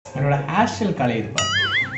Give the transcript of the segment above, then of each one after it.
என்னோட hair style கலையுது பாரு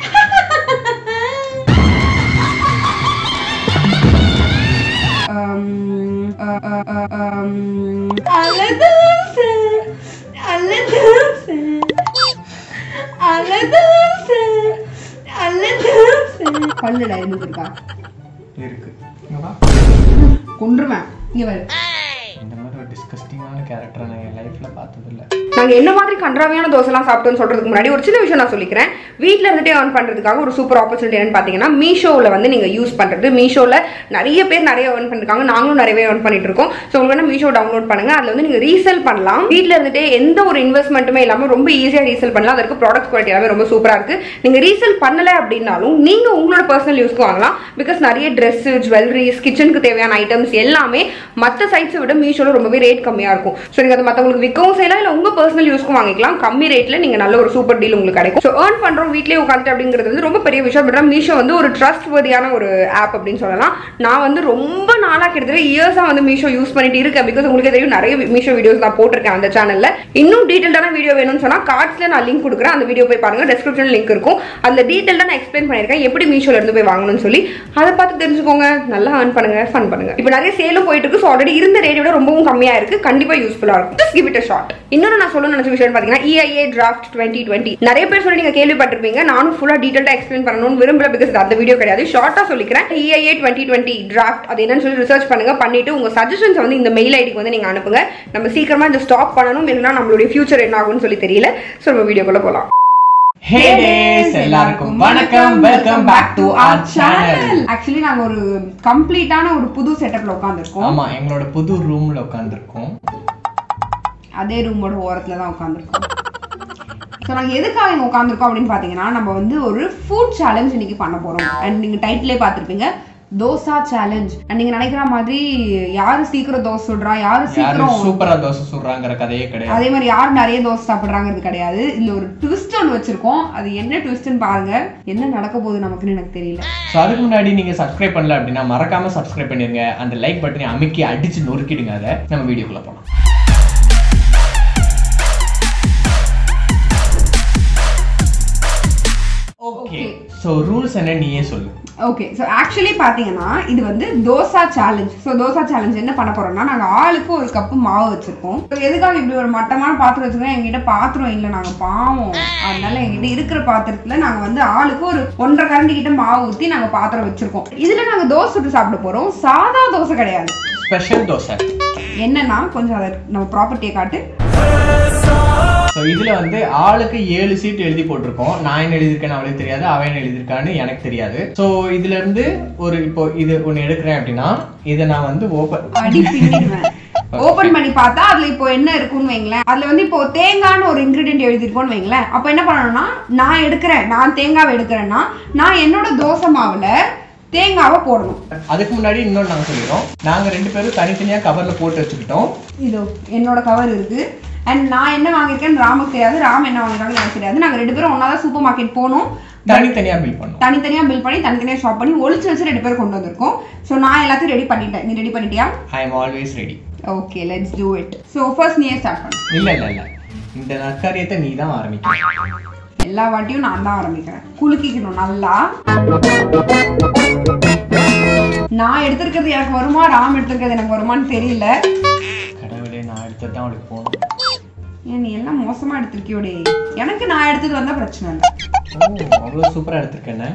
பல்லுடா எதுக்கு இருக்கா இருக்கு இங்க வா. கொன்றுவேன் இங்க வரு இந்த மாதிரி ஒரு டிஸ்கஸ்டிங்கான கேரக்டரை நான் என் லைஃப்ல பார்த்ததில்ல நாங்க என்ன மாதிரி கன்றாவியான தோசைலாம் சாப்பிட்டோம்னு சொல்றதுக்கு முன்னாடி ஒரு சின்ன விஷயம் நான் சொல்லிக்கிறேன் வீட்ல இருந்துட்டே earn பண்றதுக்காக ஒரு சூப்பர் ஆப்பர்ச்சுனிட்டி என்னன்னு பாத்தீங்கன்னா மீஷோவில் வந்து நீங்க யூஸ் பண்றது மீஷோல நிறைய பேர் நிறைய earn பண்ணிருக்காங்க நாங்களும் நிறையவே earn பண்ணிட்டு இருக்கோம் ஸோ உங்களுக்கு வேணா மீஷோ டவுன்லோட் பண்ணுங்க அதுல வந்து நீங்க ரீசெல் பண்ணலாம் வீட்ல இருந்துட்டே எந்த ஒரு இன்வெஸ்ட்மெண்ட்டுமே இல்லாம ரொம்ப ஈஸியா ரீசெல் பண்ணலாம் அதற்கு ப்ராடக்ட் குவாலிட்டி எல்லாமே ரொம்ப சூப்பரா இருக்கு நீங்க ரீசெல் பண்ணல அப்படின்னாலும் நீங்க உங்களோட பர்சனல் யூஸ்க்கு வாங்கலாம் பிகாஸ் நிறைய ட்ரெஸ் ஜுவல்லரிஸ் கிச்சனுக்கு தேவையான ஐட்டம்ஸ் எல்லாமே மற்ற சைட்ஸை விட மீஷோல ரொம்பவே ரேட் கம்மியா இருக்கும் ஸோ நீங்க அதை மற்றவங்களுக்கு விற்கவும் செய்யலாம் இல்ல உங்க பர்சனல் யூஸ்க்கும் வாங்கிக்கலாம் கம்மி ரேட்ல நீங்க நல்ல ஒரு சூப்பர் டீல் உங்களுக்கு கிடைக்கும் ஸோ ஏர்ன் பண்றோம் வீட்லயே உட்காந்துட்டு அப்படிங்கிறது வந்து ரொம்ப பெரிய விஷயம் பட் மீஷோ வந்து ஒரு ட்ரஸ்ட் வர்தியான ஒரு ஆப் அப்படின்னு சொல்லலாம் நான் வந்து ரொம்ப நாளா கிட்டத்தட்ட இயர்ஸா வந்து மீஷோ யூஸ் பண்ணிட்டு இருக்கேன் பிகாஸ் உங்களுக்கு தெரியும் நிறைய மீஷோ வீடியோஸ் நான் போட்டிருக்கேன் அந்த சேனல்ல இன்னும் டீட்டெயில்டான வீடியோ வேணும்னு சொன்னா கார்ட்ஸ்ல நான் லிங்க் கொடுக்குறேன் அந்த வீடியோ போய் பாருங்க டிஸ்கிரிப்ஷன் லிங்க் இருக்கும் அதுல டீட்டெயில்டா நான் எக்ஸ்பிளைன் பண்ணிருக்கேன் எப்படி மீஷோல இருந்து போய் வாங்கணும்னு சொல்லி அதை பார்த்து தெரிஞ்சுக்கோங்க நல்லா earn பண்ணுங்க ஃபன் பண்ணுங்க இப்போ நிறைய சேலும் போயிட்டு இருக்கு ஸோ ஆல்ரெடி இருந்த ரேட்டை விட ரொம்பவும் கம்மியா இருக்கு கண்டிப்பா யூஸ்ஃபுல்லா இருக்கும் just give it a shot இன்னொரு நான் சொல்ல நினைச்ச விஷயம் பாத்தீங்கன்னா இஐஏ டிராஃப்ட் டுவெண்ட்டி டுவெண்ட்டி நிறைய பேர் சொல்லி நீங்க கேள்விப்பட்டிருப்பீங்க நானும் ஃபுல்லா டீட்டெயிலா எக்ஸ்பிளைன் பண்ணணும்னு விரும்பல பிகாஸ் அந்த வீடியோ கிடையாது ஷார்ட்டா சொல்லிக்கிறேன் இஐஏ டுவெண்ட்டி டுவெண்ட்டி டிராஃப்ட் அது என்னன்னு சொல்லி ரிசர்ச் பண்ணுங்க பண்ணிட்டு உங்க சஜஷன்ஸ் வந்து இந்த மெயில் ஐடிக்கு வந்து நீங்க அனுப்புங்க நம்ம சீக்கிரமா இந்த ஸ்டாப் பண்ணணும் இல்லைன்னா நம்மளுடைய ஃபியூச்சர் என்ன ஆகும்னு சொல்லி தெரியல ஸோ நம்ம வீடியோக்குள்ள போலாம் ஹே டேஸ் எல்லாருக்கும் வணக்கம் welcome back to our channel actually நாங்க ஒரு கம்ப்ளீட்டான ஒரு புது செட்டப்ல உட்காந்துருக்கோம் ஆமா எங்களோட புது ரூம்ல உட்காந்துருக்கோம் அதே ரூமோட ஓரத்துல தான் உட்காந்துருக்கோம் ஸோ நாங்கள் எதுக்காக இங்கே உட்காந்துருக்கோம் அப்படின்னு பார்த்தீங்கன்னா நம்ம வந்து ஒரு ஃபுட் சேலஞ்ச் இன்னைக்கு பண்ண போகிறோம் அண்ட் நீங்கள் டைட்டிலே பார்த்துருப்பீங்க தோசா சேலஞ்ச் அண்ட் நீங்கள் நினைக்கிற மாதிரி யாரு சீக்கிரம் தோசை சுடுறா யாரு யாரு சீக்கிரம் சூப்பரா தோசை சுடுறாங்கிற கதையே கிடையாது அதே மாதிரி யார் நிறைய தோசை சாப்பிட்றாங்கிறது கிடையாது இதுல ஒரு ட்விஸ்ட் ஒன்று வச்சிருக்கோம் அது என்ன ட்விஸ்ட்னு பாருங்க என்ன நடக்க போகுது நமக்குன்னு எனக்கு தெரியல ஸோ அதுக்கு முன்னாடி நீங்க சப்ஸ்கிரைப் பண்ணல அப்படின்னா மறக்காம சப்ஸ்கிரைப் பண்ணிருங்க அந்த லைக் பட்டனை அமுக்கி அடிச்சு நொறுக்கிடுங்க அதை நம்ம வீடியோக்குள்ள போலாம் ஓகே ஸோ ரூல்ஸ் என்ன நீயே சொல்லு ஓகே ஸோ ஆக்சுவலி பார்த்தீங்கன்னா இது வந்து dosa challenge so dosa challenge என்ன பண்ண போறோம்னா நாங்கள் ஆளுக்கு ஒரு கப்பு மாவு வச்சிருக்கோம் So, எதுக்காக இப்படி ஒரு மட்டமான பாத்திரம் வச்சிருக்கோம் எங்ககிட்ட பாத்திரம் இல்லை நாங்கள் பாவம் அதனால எங்ககிட்ட இருக்கிற பாத்திரத்துல நாங்கள் வந்து ஆளுக்கு ஒரு ஒன்றரை கரண்டி கிட்ட மாவு ஊற்றி நாங்கள் பாத்திரம் வச்சிருக்கோம் இதுல நாங்கள் தோசை சுட்டு சாப்பிட போறோம் சாதா தோசை கிடையாது ஸ்பெஷல் தோசை என்னன்னா கொஞ்சம் அதை நம்ம ப்ராப்பர்ட்டியை காட்டு ஸோ இதுல வந்து ஆளுக்கு ஏழு சீட் எழுதி போட்டிருக்கோம் நான் என்ன எழுதியிருக்கேன்னு அவளுக்கு தெரியாது அவன் என்ன எழுதியிருக்கான்னு எனக்கு தெரியாது ஸோ இதுல இருந்து ஒரு இப்போ இது ஒன்று எடுக்கிறேன் அப்படின்னா இதை நான் வந்து ஓப்பன் அடி பின்னிடுவேன் ஓபன் பண்ணி பார்த்தா அதுல இப்போ என்ன இருக்கும்னு வைங்களேன் அதுல வந்து இப்போ தேங்காய்னு ஒரு இன்கிரிடியன்ட் எழுதிருக்கோம்னு வைங்களேன் அப்ப என்ன பண்ணணும்னா நான் எடுக்கிறேன் நான் தேங்காவை எடுக்கிறேன்னா நான் என்னோட தோசை மாவுல தேங்காவை போடணும் அதுக்கு முன்னாடி இன்னொன்று நாங்கள் சொல்லிடுறோம் நாங்கள் ரெண்டு பேரும் தனித்தனியாக கவரில் போட்டு வச்சுக்கிட்டோம் இதோ என்னோட கவர் இருக்கு அண்ட் நான் என்ன வாங்கியிருக்கேன்னு ராமுக்கு தெரியாது ராம் என்ன வாங்கிருக்காங்கன்னு எனக்கு தெரியாது நாங்க ரெண்டு பேரும் ஒன்னா தான் சூப்பர் மார்க்கெட் போனோம் தனித்தனியாக பில் பண்ணோம் தனித்தனியா பில் பண்ணி தனித்தனியா ஷாப் பண்ணி ஒளிச்சு வச்சு ரெண்டு பேரும் கொண்டு வந்திருக்கோம் ஸோ நான் எல்லாத்தையும் ரெடி பண்ணிட்டேன் நீ ரெடி பண்ணிட்டியா I am always ready okay let's do it so first நீயே ஸ்டார்ட் பண்ணு இல்லை இல்லை இல்லை இந்த நற்காரியத்தை நீ தான் ஆரம்பிக்கணும் எல்லா வாட்டியும் நான் தான் ஆரம்பிக்கிறேன் குலுக்கிக்கணும் நல்லா நான் எடுத்திருக்கிறது எனக்கு வருமா ராம் எடுத்திருக்கிறது எனக்கு வருமான்னு தெரியல கடவுளே நான் எடுத்தது தான் அவளுக்கு போகணும் ஏன் நீ எல்லாம் மோசமா எடுத்திருக்கியோடே எனக்கு நான் எடுத்தது வந்தா பிரச்சனை இல்லை ஓ அவ்வளோ சூப்பராக எடுத்திருக்கேன்னு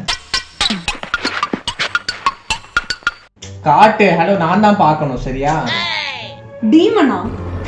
காட்டு ஹலோ நான் தான் பார்க்கணும் சரியா டீமனா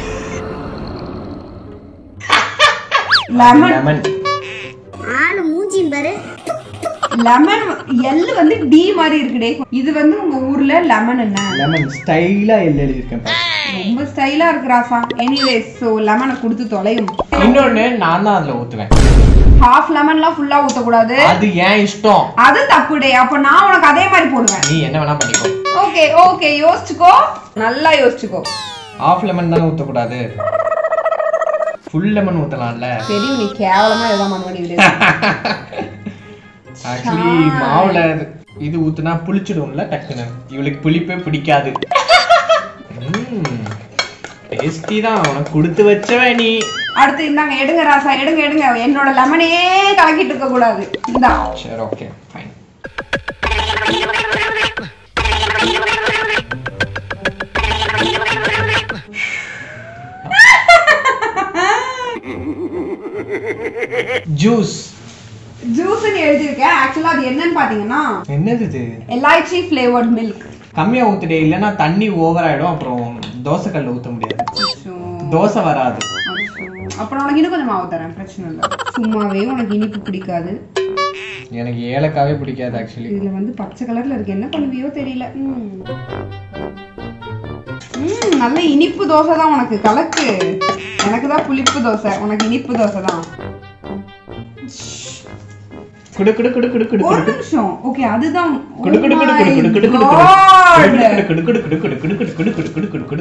லெமன் லெமன் ஆளு மூஞ்சியும் பாரு லெமன் எள்ளு வந்து டி மாதிரி இருக்குடே இது வந்து உங்க ஊர்ல லெமன் என்ன லெமன் ஸ்டைலாக எல் எழுதியிருக்கேன் பாரு. ரொம்ப ஸ்டைலா இருக்கு ராசா எனிவேஸ் ஸோ லெமனை கொடுத்து தொலையும் இன்னொன்னு நான் தான் அதில் ஊற்றுவேன் ஹாஃப் லெமன்லாம் ஃபுல்லா ஊத்தக்கூடாது அது ஏன் இஷ்டம் அது தப்புடே அப்ப நான் உனக்கு அதே மாதிரி போடுவேன் நீ என்ன வேணா பண்ணிக்கோ ஓகே ஓகே யோசிச்சுக்கோ நல்லா யோசிச்சுக்கோ ஆஃப் லெமன் தானே ஊற்றக்கூடாது ஃபுல் லெமன் ஊற்றலாம்ல தெரியும் நீ கேவலமா எதாவது மண் பண்ணிவிடு ஆக்சுவலி மாவுல இது ஊத்துனா புளிச்சிடும்ல டக்குன்னு இவளுக்கு புளிப்பே பிடிக்காது டேஸ்டி தான் உனக்கு கொடுத்து வச்சவ நீ அடுத்து இந்தாங்க எடுங்க ராசா எடுங்க எடுங்க என்னோட லெமனே கலக்கிட்டு இருக்க கூடாது இந்தா சரி ஓகே ஃபைன் ஜூஸ் ஜூஸ்னு எழுதியிருக்கேன் ஆக்சுவலா அது என்னன்னு பாத்தீங்கன்னா என்னது இது எலாய்ச்சி ஃபிளேவர்ட் மில்க் கம்மியா ஊத்துட்டே இல்லைன்னா தண்ணி ஓவர் ஆயிடும் அப்புறம் தோசை கல்ல ஊத்த முடியாது தோசை வராது அப்புறம் உனக்கு இன்னும் கொஞ்சம் மாவு தரேன் பிரச்சனை இல்லை சும்மாவே உனக்கு இனிப்பு பிடிக்காது எனக்கு ஏலக்காவே பிடிக்காது ஆக்சுவலி இதுல வந்து பச்சை கலர்ல இருக்கு என்ன பண்ணுவியோ தெரியல ம். ம், நல்ல இனிப்பு தோசை தான் உனக்கு கலக்கு எனக்கு தான் புளிப்பு தோசை உனக்கு இனிப்பு தோசை தான் குடு குடு குடு குடு குடு ஒரு குடு நிமிஷம் ஓகே அதுதான் குடு குடு குடு குடு குடு குடு குடு God. குடு குடு குடு குடு குடு குடு குடு குடு குடு குடு குடு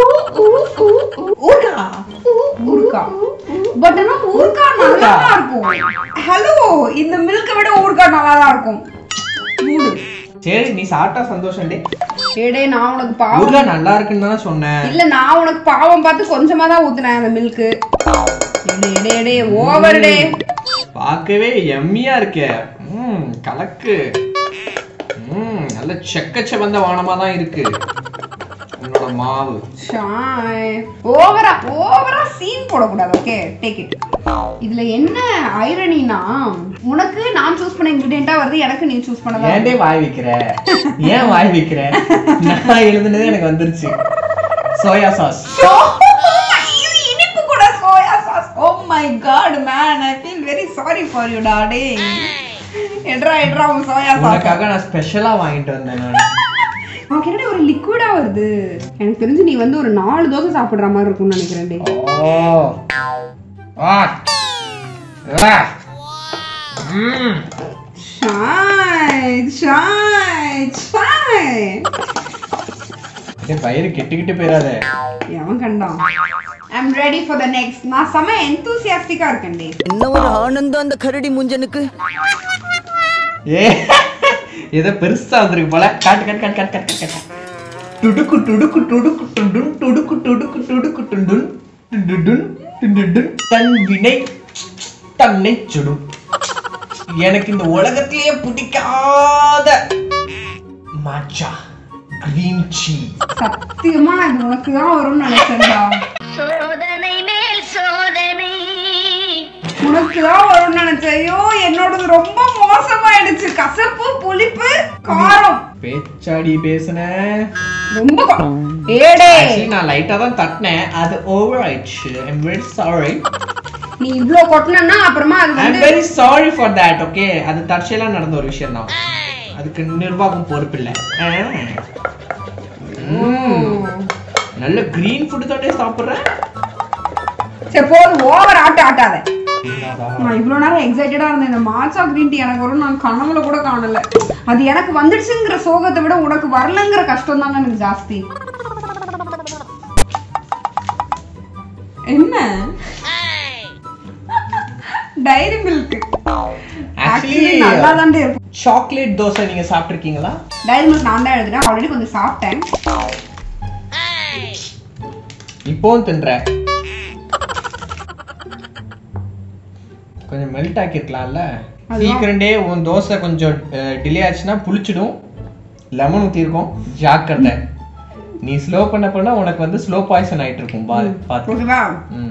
ஊர்கா ஊர்கா பட் ஆனா ஊர்கா நல்லா தான் இருக்கும் ஹலோ இந்த மில்க விட ஊர்கா நல்லா தான் இருக்கும் மூடு சரி நீ சாப்பிட்டா சந்தோஷம் டே ஏடே நான் உனக்கு பாவம் ஊர்கா நல்லா இருக்குன்னு தானே சொன்னேன் இல்ல நான் உனக்கு பாவம் பார்த்து கொஞ்சமா தான் ஊத்துனேன் அந்த மில்க் எடே எடே எடே ஓவர் டே பார்க்கவே எம்மியா இருக்கே ம் கலக்கு ம் நல்ல செக்கச்ச வந்த வானமா தான் இருக்கு உன்னோட மாவு ஷாய் ஓவரா ஓவரா சீன் போடக்கூடாது ஓகே டேக் இட் இதுல என்ன ஐரனினா உனக்கு நான் சூஸ் பண்ண இன்கிரிடியண்டா வருது எனக்கு நீ சூஸ் பண்ணதா ஏன்டே வாய் வைக்கிற ஏன் வாய் வைக்கிற நான் எழுதுனதே எனக்கு வந்துருச்சு சோயா சாஸ் இது இனிப்பு கூட soya sauce oh my god man I feel very sorry for you daddy எட்ரா எட்ரா உன் சோயா சாஸ் உனக்காக நான் ஸ்பெஷலா வாங்கிட்டு வந்தேன் நான் உனக்கு என்னடி ஒரு லிக்விடா வருது எனக்கு தெரிஞ்சு நீ வந்து ஒரு நாலு தோசை சாப்பிடுற மாதிரி இருக்கும்னு நினைக்கிறேன் டே ஓ ஆ ஆ ம் ஷாய் ஷாய் ஷாய் டேய் வயிறு கெட்டுக்கிட்டு போயிடாத எவன் கண்டான் I'm ready for the next நான் செம எந்தூசியாஸ்டிக்கா இருக்கேன் டே என்ன ஒரு ஆனந்தம் அந்த கரடி முஞ்சனுக்கு ஏ ஏதோ பெருசா வந்திருக்கு போல காட்டு காட்டு காட்டு காட்டு காட்டு காட்டு துடுக்கு துடுக்கு துடுக்கு டுண்டுன் துடுக்கு துடுக்கு துடுக்கு டுண்டுன் டுண்டுடுன் டுண்டுடுன் தன் வினை தன்னை சுடும் எனக்கு இந்த உலகத்திலேயே பிடிக்காத மாச்சா கிரீன் சீ சத்தியமா நான் இது உனக்கு தான் வரும்னு நினைச்சேன்டா சோதனை மேல் சோதனை உனக்கு தான் வரும்னு நினைச்சேன் ஐயோ என்னோடது ரொம்ப மோசமாயிடுச்சு கசப்பு புளிப்பு காரம் பேச்சாடி பேசுன ரொம்ப கா- ஏடே Actually, நான் லைட்டா தான் தட்டினேன் அது ஓவர் ஆயிடுச்சு ஐம் வெரி சாரி நீ இவ்ளோ கொட்டினா அப்புறமா அது ஐம் வந்து very sorry for that okay அது தற்செயலா நடந்த ஒரு விஷயம் தான் அதுக்கு நிர்வாகம் பொறுப்பில்லை ஆ. ம். நல்ல கிரீன் ஃபுட் தானே சாப்பிடுறேன் சரி போதும் ஓவர் ஆட்ட ஆட்டாத என்னடா? நான் இவ்வளோ நேரம் எக்ஸைட்டடா இருந்தேன் இந்த மாச்சா கிரீன் டீ எனக்கு வரும் நான் கனவுல கூட காணல அது எனக்கு வந்துடுச்சுங்கிற சோகத்தை விட உனக்கு வரலங்கிற கஷ்டம் தாங்க எனக்கு ஜாஸ்தி என்ன டைரி மில்க் ஆக்சுவலி Actually, நல்லா தான் இருக்கும் சாக்லேட் தோசை நீங்க சாப்பிட்டிருக்கீங்களா டைரி மில்க் நான் தான் எழுதுறேன் ஆல்ரெடி கொஞ்சம் சாப்பிட்டேன் இப்போவும் தின்ற கொஞ்சம் மெல்ட் ஆக்கிருக்கலாம்ல அதுதான். சீக்கிரண்டே உன் தோசை கொஞ்சம் டிலே ஆச்சுன்னா புளிச்சிடும் லெமன் ஊற்றிருக்கோம் ஜாக்கிரதை நீ ஸ்லோ பண்ண பண்ண உனக்கு வந்து ஸ்லோ பாய்சன் ஆயிட்டு இருக்கும் பா பார்த்து ஓகேவா ம்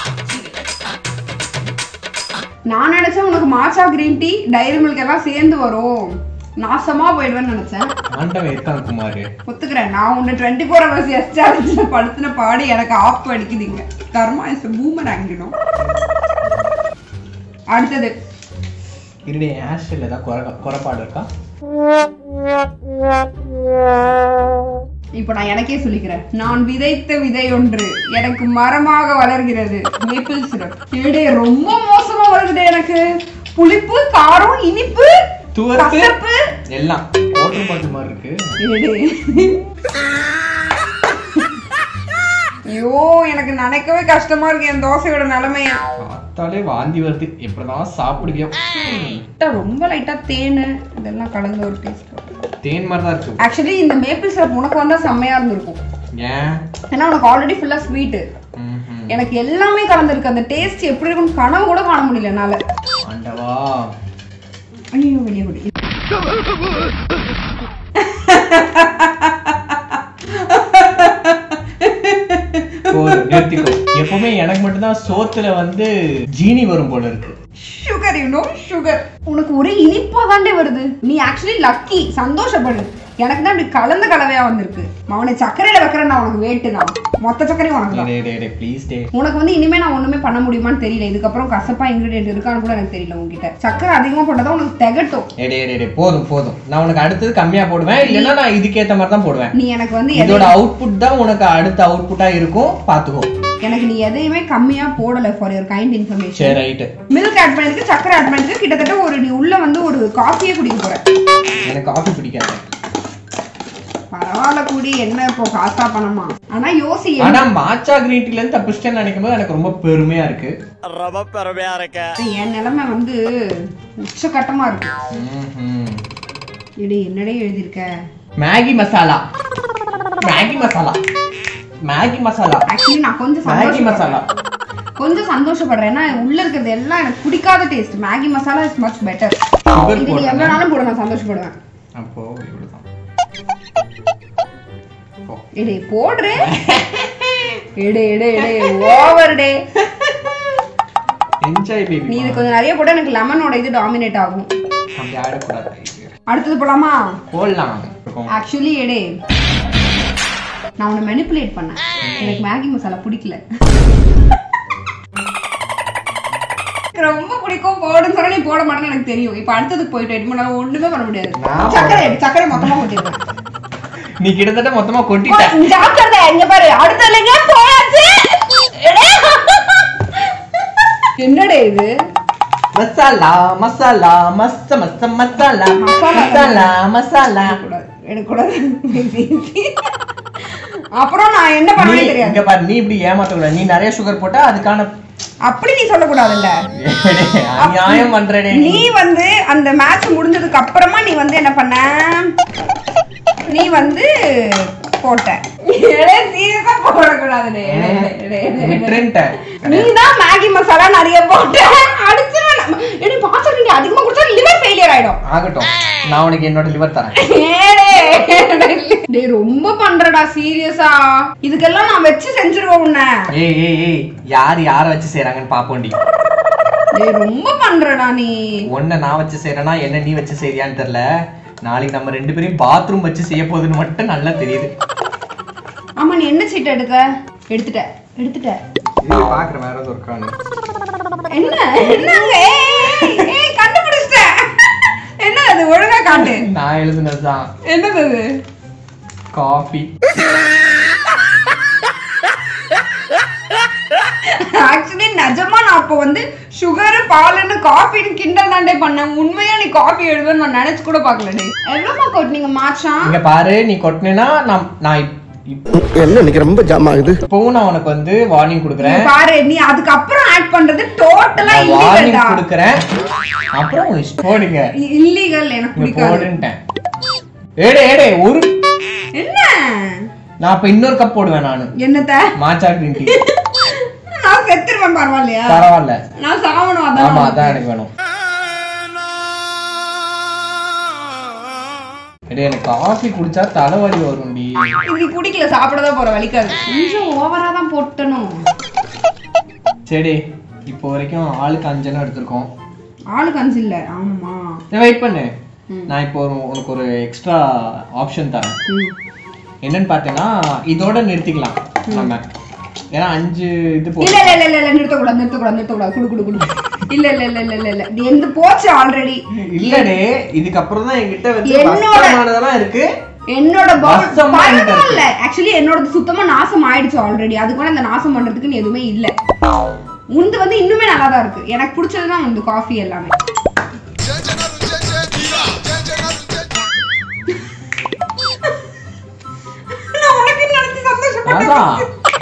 நான் நினைச்சேன் உனக்கு matcha green tea dairy milk எல்லாம் சேர்ந்து வரும் நாசமா போயிடுவேன்னு நினைச்சேன் ஆண்டவன் இருக்கான் குமார் ஒத்துக்கிறேன் நான் உன்னை டுவெண்ட்டி ஃபோர் ஹவர்ஸ் எஸ் சேலஞ்சில் படுத்தின பாடி எனக்கு ஆப் அடிக்குதுங்க கர்மா இஸ் பூமர் ஆங்கிடும் அடுத்தது இருடே ஹேர்ஸ்டைல் ஏதாவது குறை குறைபாடு இருக்கா இப்போ நான் எனக்கே சொல்லிக்கிறேன் நான் விதைத்த விதை ஒன்று எனக்கு மரமாக வளர்கிறது மேப்பிள் சிரப் ஏடே ரொம்ப மோசமா வருது எனக்கு புளிப்பு காரம் இனிப்பு துவர்ப்பு கசப்பு எல்லாம் வாட்டர் பாட்டில் மாதிரி இருக்கு ஏடே. ஐயோ எனக்கு நினைக்கவே கஷ்டமா இருக்கு என் தோசையோட நிலைமைய பார்த்தாலே வாந்தி வருது எப்படிதான் சாப்பிடுவியோ லைட்டா ரொம்ப லைட்டா தேன் இதெல்லாம் கலந்த ஒரு டேஸ்ட் தேன் மாதிரி தான் இருக்கு ஆக்சுவலி இந்த மேப்பிள் சிரப் உனக்கு வந்தா செம்மையா இருந்திருக்கும் ஏன் ஏன்னா உனக்கு ஆல்ரெடி ஃபுல்லா ஸ்வீட் ம்ஹும். எனக்கு எல்லாமே கலந்துருக்கு அந்த டேஸ்ட் எப்படி இருக்கும்னு கனவு கூட காண முடியல என்னால ஆண்டவா ஐயோ வெளியே விடு போதும், நிறுத்திக்கோ எப்பவுமே எனக்கு மட்டும்தான் சோத்துல வந்து ஜீனி வரும் போல இருக்கு சுகர் யூ நோ சுகர் உனக்கு ஒரே இனிப்பா தாண்டே வருது நீ ஆக்சுவலி லக்கி சந்தோஷப்படு எனக்கு தான் இப்படி கலந்த கலவையா வந்திருக்கு அவனை சர்க்கரையில வைக்கிறேன் நான் உனக்கு வேட்டு தான் மொத்த சர்க்கரையும் உனக்கு தான் டே டே டே ப்ளீஸ் டே உனக்கு வந்து இனிமே நான் ஒண்ணுமே பண்ண முடியுமான்னு தெரியல இதுக்கப்புறம் கசப்பா இன்கிரீடியன்ட் இருக்கான்னு கூட எனக்கு தெரியல உங்ககிட்ட சர்க்கரை அதிகமா போட்டதா உனக்கு திகட்டும் டே டே டே டே போதும் போதும் நான் உனக்கு அடுத்தது கம்மியா போடுவேன் இல்லைன்னா நான் இதுக்கேத்த மாதிரி தான் போடுவேன் நீ எனக்கு வந்து இதோட எதை- அவுட்புட் தான் உனக்கு அடுத்த அவுட்புட்டா இருக்கும் பாத்துக்கோ எனக்கு நீ எதையுமே கம்மியா போடல ஃபார் யுவர் கைண்ட் இன்ஃபர்மேஷன் சரி ரைட்டு மில்க் ஆட் பண்ணிருக்கு சர்க்கரை ஆட் பண்ணிருக்கு கிட்டத்தட்ட ஒரு நீ உள்ள வந்து ஒரு காஃபியே குடிக்க போற எனக்கு காஃபி பிடிக்காது பரவாயில்ல கூடி என்ன இப்போ காசா பணமா ஆனா யோசி ஆனா மாச்சா கிரீன் டீல இருந்து தப்பிச்சிட்டேன்னு நினைக்கும் போது எனக்கு ரொம்ப பெருமையா இருக்கு ரொம்ப பெருமையா இருக்க என் நிலைமை வந்து உச்சகட்டமா இருக்கு ம்ஹும். இடி என்னடே எழுதியிருக்க Maggi masala Maggi masala Maggi masala actually நான் கொஞ்சம் மேகி மசாலா சந்தோஷப்படுறேன் கொஞ்சம் சந்தோஷப்படுறேன் ஏன்னா உள்ள இருக்கிறது எல்லாம் எனக்கு பிடிக்காத taste Maggi masala is much better Sugar இது நீ போடுறேன். எவ்வளவு நாளும் போட நான் சந்தோஷப்படுவேன் அப்போ இவ்வளவுதான் போ. எடே போடுறே எடே எடே எடே ஓவர் டே என்ஜாய் பேபி நீ இது கொஞ்சம் நிறைய போட்டா எனக்கு லெமனோட இது டாமினேட் ஆகும் அப்படி ஆடக்கூடாது அடுத்தது போலாமா போடலாம் இருக்கும். ஆக்சுவலி எடே நான் உன்னை மெனிப்புலேட் பண்ணேன் எனக்கு மேகி மசாலா பிடிக்கல எனக்கு ரொம்ப பிடிக்கும் போடுன்னு சொன்னா நீ போட மாட்டேன்னு எனக்கு தெரியும் இப்போ அடுத்ததுக்கு போயிட்டு எட்டு மணி நேரம் ஒண்ணுமே பண்ண முடியாது நான் சக்கரை எடு, சக்கரை மொத்தமா கொட்டிடுவேன் நீ கிட்டத்தட்ட மொத்தமா கொட்டிட்ட ஜாக்கிரதை இங்க பாரு அடுத்ததுலங்க போயாச்சு எடே. என்னடே இது மசாலா மசாலா மஸ்த மஸ்த மசாலா மசாலா மசாலா மசாலா கூடாது எடுக்கக்கூடாது அப்புறம் நான் என்ன நீ பண்ணுவேன்னு தெரியாது இங்க பாரு நீ இப்படி ஏமாத்த கூடாது நீ நிறைய சுகர் போட்டா அதுக்கான அப்படி நீ சொல்லக்கூடாதுல்ல நியாயம் பண்றேனே நீ வந்து அந்த மேட்ச் முடிஞ்சதுக்கு அப்புறமா நீ வந்து என்ன பண்ண நீ வந்து போட்ட எடே, serious ஆ போடக்கூடாதுடே. எடே, எடே, எடே, எடே. விட்டுருன்ட்டேன் நீ தான் மேகி மசாலா நிறைய போட்ட அடிச்சிருவேன் எடி பாத்திரம் நீ அதிகமா கொடுத்தா லிவர் ஃபெயிலியர் ஆயிடும் ஆகட்டும் நான் உனக்கு என்னோட லிவர் தரேன் ஏடே, டேய் ரொம்ப பண்றடா சீரியஸா இதுக்கெல்லாம் நான் வச்சு செஞ்சிருவேன் உன்னை ஏய் ஏய் ஏய் யார் யார வச்சு செய்றாங்கன்னு பாப்போண்டி டேய் ரொம்ப பண்றடா நீ ஒன்ன நான் வச்சு செய்யறேனா என்ன நீ வச்சு செய்றியான்னு தெரியல நாளைக்கு நம்ம ரெண்டு பேரையும் பாத்ரூம் வச்சு செய்ய போகுதுன்னு மட்டும் நல்லா தெரியுது ஆமா நீ என்ன சீட் எடுக்க எடுத்துட்ட எடுத்துட்ட இது பாக்குறேன் வேற ஏதோ இருக்கான்னு என்ன என்னங்க ஏய், ஏய் கண்டுபிடிச்சிட்டேன் என்ன அது ஒழுங்கா காட்டு நான் எழுதுனதுதான் என்னது அது காஃபி ஆக்சுவலி நிஜமா நான் அப்போ வந்து சுகர் பாலுன்னு காஃபின்னு கிண்டல் தாண்டே பண்ணேன் உண்மையா நீ காஃபி எழுதுன்னு நான் நினைச்சு கூட பார்க்கல டே எவ்வளோமா கொட்டினீங்க மாச்சா இங்க பாரு நீ கொட்டினா நான் நான் இப்- இப்- என்ன இன்னைக்கு ரொம்ப ஜாம் ஆகுது இப்பவும் நான் உனக்கு வந்து வார்னிங் கொடுக்குறேன் பாரு நீ அதுக்கப்புறம் ஆட் பண்றது டோட்டலா இல்லீகல் வார்னிங் தான் கொடுக்குறேன் அப்புறம் உன் இஷ்டம். போடுங்க இல்லீகல் எனக்கு இங்க பிடிக்காது போடுன்ட்டேன் ஏடே ஏடே ஒரு என்ன நான் அப்ப இன்னொரு கப் போடுவேன் நானு என்னத்த மாச்சா கிரீன் டீ நான் செத்துருவேன் பரவாயில்லையா பரவாயில்ல நான் சாவணும் ஆமா அதான் அதான் எனக்கு வேணும் ஏடே எனக்கு காஃபி குடிச்சா தலைவலி வரும்டி இது நீ குடிக்கல சாப்பிடதான் போற வலிக்காது கொஞ்சம் ஓவரா தான் போட்டணும் சரி இப்போ வரைக்கும் ஆளுக்கு அஞ்சனம் எடுத்திருக்கோம் ஆளுக்கு அஞ்சு இல்ல ஆமா வெயிட் பண்ணு நான் இப்போ ஒரு உனக்கு ஒரு எக்ஸ்ட்ரா ஆப்ஷன் தரேன் ம். என்னன்னு பார்த்தீங்கன்னா இதோட நிறுத்திக்கலாம் நம்ம ஏன்னா அஞ்சு இது போ இல்ல இல்ல இல்ல இல்ல இல்ல நிறுத்தக்கூடாது நிறுத்தக்கூடாது நிறுத்தக்கூடாது குடு குடு குடு இல்ல இல்ல இல்ல இல்ல இல்ல இல்ல இது எந்த போச்சு ஆல்ரெடி இல்லடே இதுக்கப்புறம் தான் என்கிட்ட வந்து என்னோட- வசமானதெல்லாம் இருக்கு என்னோட பவுல் நாசமா இருக்கு. பரவாயில்ல ஆக்சுவலி என்னோட சுத்தமா நாசம் ஆயிடுச்சு ஆல்ரெடி அதுக்கு மேல இந்த நாசம் பண்றதுக்குன்னு எதுவுமே இல்ல உந்து வந்து இன்னுமே நல்லா தான் இருக்கு எனக்கு பிடிச்சதுதான் வந்து காஃபி எல்லாமே நான் உனக்கு நினைச்சு சந்தோஷப்பட்டேன் அதான்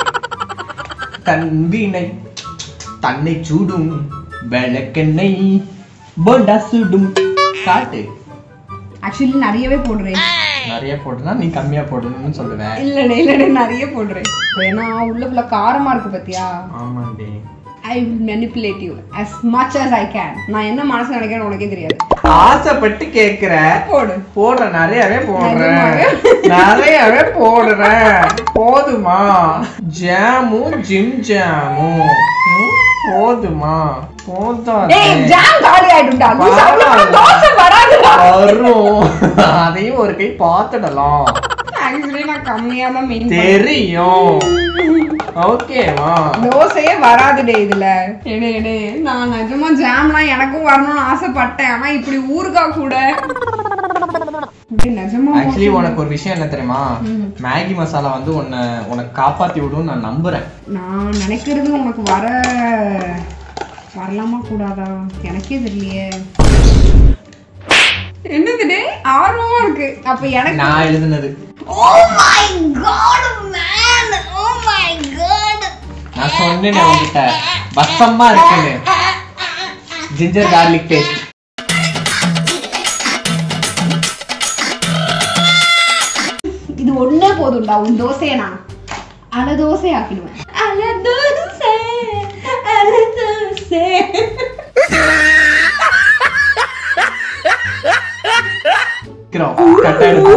தன்வினை தன்னை சூடும் விளக்கெண்ணெய் போண்டா சுடும் காட்டு ஆக்சுவலி நிறையவே போடுறேன் நிறைய போட்டுனா நீ கம்மியா போடணும்னு சொல்லுவேன் இல்லடே இல்லடே நிறைய போடுறேன் ஏன்னா உள்ள ஃபுல்லா காரமா இருக்கு பாத்தியா ஆமாண்டி I will manipulate you as much as I can நான் என்ன மனசு நினைக்கிறேன்னு உனக்கே தெரியாது ஆசைப்பட்டு கேக்குற போடு போடுறேன் நிறையவே போடுறேன் நிறையவே போடுறேன் போதுமா ஜாமும் ஜிம் ஜாமும் ம், போதுமா போதும் டேய் ஜாம் காலி ஆயிடும்டா நீ சாப்பிட போனா தோசை வராதுடா வரும் அதையும் ஒரு கை பார்த்துடலாம் ஆக்சுவலி நான் கம்மியா தான் மீன் தெரியும் ஓகேவா தோசையே வராது டே இதுல எடு எடு நான் நிஜமா ஜாம்லாம் எனக்கும் வரணும்னு ஆசைப்பட்டேன் ஆனா இப்படி ஊறுகாய் கூட டேய், நிஜமா ஆக்சுவலி உனக்கு ஒரு விஷயம் என்ன தெரியுமா மேகி மசாலா வந்து உன்னை உனக்கு காப்பாத்தி விடும் நான் நம்புறேன் நான் நினைக்கிறது உனக்கு வர வரலாமா கூடாதா எனக்கே தெரியலையே என்னது டே ஆர்வமா இருக்கு அப்ப எனக்கு நான் எழுதுனது Oh my god, man! Oh my god! நான் சொன்னேன் உன்கிட்ட பசமா இருக்குன்னு ஜிஞ்சர் கார்லிக் பேஸ்ட் இது ஒண்ணே போதும்டா உன் தோசையை நான் அல தோசை ஆக்கிடுவேன் அல தோசை அல தோசை கட் ஆயிடுச்சு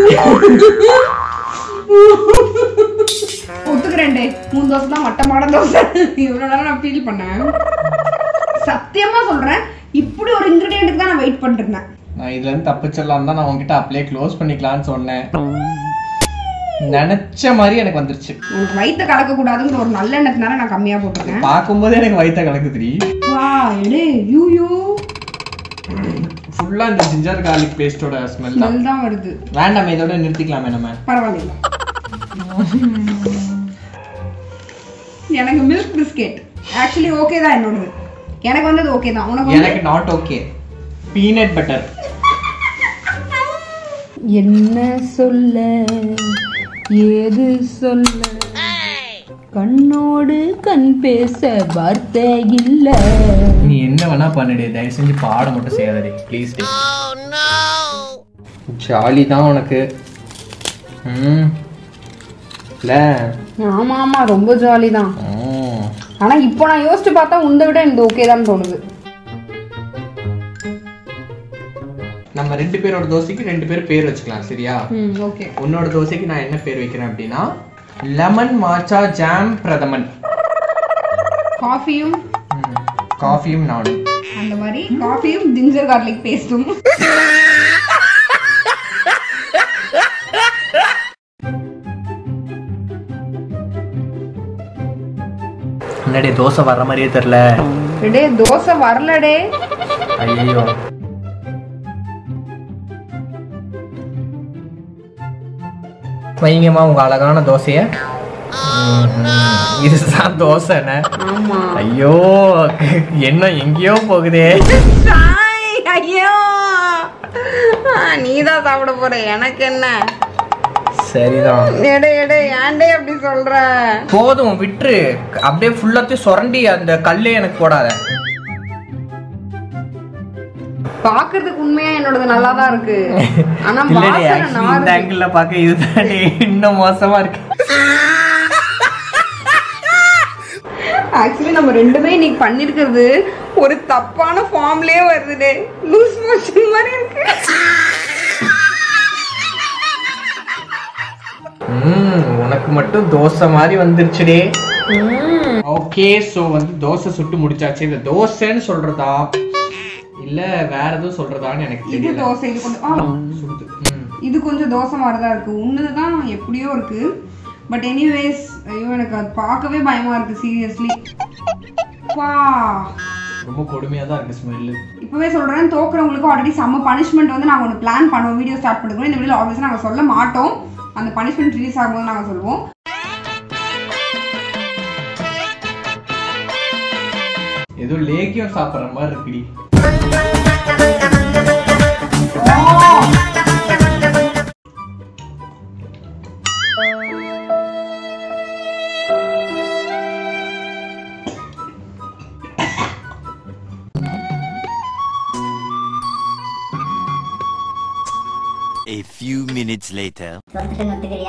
ஒத்துக்கிறேன் டே மூணு தோசை தான் மட்டமான தோசை இவ்வளவு நேரம் நான் ஃபீல் பண்ணேன் சத்தியமா சொல்றேன் இப்படி ஒரு இன்கிரிடியன்ட்டுக்கு தான் நான் வெயிட் பண்ணிட்டு இருந்தேன் நான் இதுல இருந்து தப்பிச்சிடலாம் தான் நான் உன்கிட்ட அப்படியே க்ளோஸ் பண்ணிக்கலாம்னு சொன்னேன் நினைச்ச மாதிரி எனக்கு வந்துருச்சு உனக்கு வயிற்ற கலக்க கூடாதுங்கிற ஒரு நல்ல எண்ணத்தினால நான் கம்மியா போட்டிருக்கேன் பார்க்கும்போதே எனக்கு வயித்த கலக்குதுடி வா எடே யூ யூ ஃபுல்லா இந்த ஜிஞ்சர் கார்லிக் பேஸ்டோட ஸ்மெல் தான் ஸ்மெல் தான் வருது வேண்டாம் இதோட நிறுத்திக்கலாமே நம்ம பரவாயில்ல எனக்கு மில்க் பிஸ்கெட் ஆக்சுவலி ஓகே தான் என்னோடது எனக்கு வந்தது ஓகே தான் உனக்கு வந்து எனக்கு நாட் ஓகே பீனட் பட்டர் என்ன சொல்ல ஏது சொல்ல கண்ணோடு கண் பேச வார்த்தை இல்ல நீ என்ன வேணா பண்ணுடே தயவு செஞ்சு பாட மட்டும் செய்யாதடி ப்ளீஸ் ஜாலி தான் உனக்கு ம் இல்ல ஆமா ஆமா ரொம்ப ஜாலி தான் ம். ஆனா இப்போ நான் யோசிச்சு பார்த்தா உந்த விட எனக்கு ஓகே தான் தோணுது நம்ம ரெண்டு பேரோட தோசைக்கு ரெண்டு பேர் பேர் வச்சுக்கலாம் சரியா ம் ஓகே உன்னோட தோசைக்கு நான் என்ன பேர் வைக்கிறேன் அப்படின்னா லெமன் மாச்சா ஜாம் பிரதமன் காஃபியும் ம். காஃபியும் நானும் அந்த மாதிரி காஃபியும் ஜிஞ்சர் கார்லிக் பேஸ்டும் முன்னாடி தோசை வர்ற மாதிரியே தெரில டே தோசை வரலடே ஐயோ வைங்கம்மா உங்க அழகான தோசைய இதுதான் தோசைண்ணே ஆமா ஐயோ என்ன எங்கேயோ போகுதே சாய், ஐயோ நீ தான் சாப்பிட போற எனக்கு என்ன சரிதான் எடே எடே ஏன்டே அப்படி சொல்ற போதும் விட்டுரு அப்படியே ஃபுல்லாத்தையும் சுரண்டி அந்த கல்லே எனக்கு போடாத பாக்குறதுக்கு உண்மையா என்னோடது நல்லா தான் இருக்கு ஆனா இல்லடி வாசனை actually இந்த நாறுது. ஆங்கிள் பார்க்க இதுதான் இன்னும் மோசமா இருக்கு ஆக்சுவலி நம்ம ரெண்டுமே இன்னைக்கு பண்ணிருக்கிறது ஒரு தப்பான ஃபார்ம்லயே வருதுடே லூஸ் மோஷன் மாதிரி இருக்கு ம் உனக்கு மட்டும் தோசை மாதிரி வந்துருச்சுடே ஓகே சோ வந்து தோசை சுட்டு முடிச்சாச்சு இந்த தோசைன்னு சொல்றதா இல்ல வேற எதுவும் சொல்றதான்னு எனக்கு இது தெரியல தோசை இது கொஞ்சம் ஆ, சுடுது ம். இது கொஞ்சம் தோசை மாதிரி தான் இருக்கு உன்னது தான் எப்படியோ இருக்கு பட் எனிவேஸ் ஐயோ எனக்கு அது பார்க்கவே பயமா இருக்கு சீரியஸ்லி வா ரொம்ப கொடுமையா தான் இருக்கு ஸ்மெல்லு இப்பவே சொல்றேன் தோக்குறவங்களுக்கு ஆல்ரெடி செம்ம பனிஷ்மெண்ட் வந்து நாங்க ஒன்று பிளான் பண்ணுவோம் வீடியோ ஸ்டார்ட் பண்ணுறோம் இந்த வீடியோ ஆப்வியஸாக நாங்கள் சொல்ல மாட்டோம் அந்த பனிஷ்மெண்ட் ரிலீஸ் ஆகும்போது நாங்கள் சொல்லுவோம் ஏதோ லேக்கியம் சாப்பிடுற மாதிரி இருக்குடி A few minutes later. தோத்துட்டு ஒத்துக்கிறியா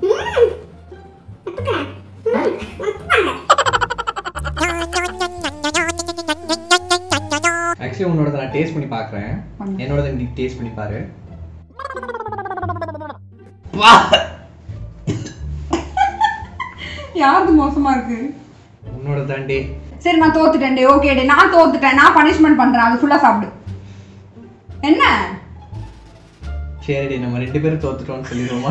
ஆக்சுவலி உன்னோட நான் டேஸ்ட் பண்ணி பார்க்குறேன் என்னோட நீ டேஸ்ட் பண்ணி பாரு யாருக்கு மோசமா இருக்கு உன்னோட தாண்டி சரி நான் தோத்துட்டேன் ஓகே டே நான் தோத்துட்டேன் நான் பனிஷ்மெண்ட் பண்றேன் அது ஃபுல்லா சாப்பிடு என்ன சரிடி நம்ம ரெண்டு பேரும் தோத்துட்டோம்னு சொல்லிடுவோமா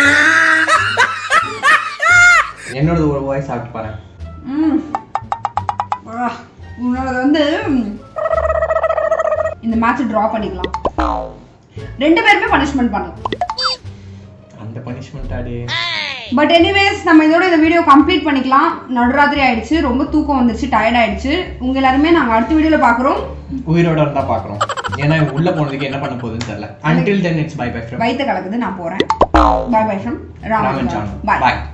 என்னோட ஒரு வாய் சாப்பிட்டு பாரு ம் ஆ, உன்னோடது வந்து ம், இந்த மேட்ச் டிரா பண்ணிக்கலாம் ரெண்டு பேருமே பனிஷ்மெண்ட் பண்ணலாம் அந்த பனிஷ்மெண்ட் ஆடி பட் எனிவேஸ் நம்ம இதோட இந்த வீடியோ கம்ப்ளீட் பண்ணிக்கலாம் நடுராத்திரி ஆயிடுச்சு ரொம்ப தூக்கம் வந்துருச்சு டயர்ட் ஆயிடுச்சு உங்க எல்லாருமே நாங்க அடுத்த வீடியோல பாக்குறோம் உயிரோட இருந்தா பாக்குறோம் ஏன்னா உள்ள போனதுக்கு என்ன பண்ண போகுதுன்னு தெரியல until then it's bye bye from வயிற்று கலக்குது நான் போறேன் bye bye from ramen ramen சான் பாய் பாய்